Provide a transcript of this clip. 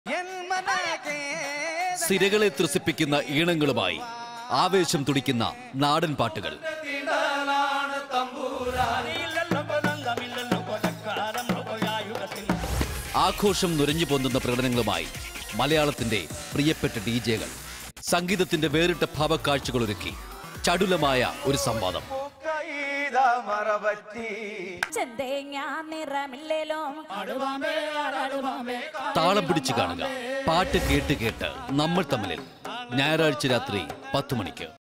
സിരകളെ ത്രസിപ്പിക്കുന്ന ഈണങ്ങളുമായി ആവേശം തുടിക്കുന്ന നാടൻ പാട്ടുകൾ ആഘോഷം നുരഞ്ഞു പൊന്തുന്ന പ്രകടനങ്ങളുമായി മലയാളത്തിന്റെ പ്രിയപ്പെട്ട ഡി ജെകൾ സംഗീതത്തിന്റെ വേറിട്ട ഭാവക്കാഴ്ചകൾ ഒരുക്കി ചടുലമായ ഒരു സംവാദം ചെന്തേങ്ങ നിറമില്ലേലോ താളം പിടിച്ചു കാണുക പാട്ട് കേട്ട് കേട്ട് നമ്മൾ തമ്മിൽ ഞായറാഴ്ച രാത്രി പത്ത് മണിക്ക്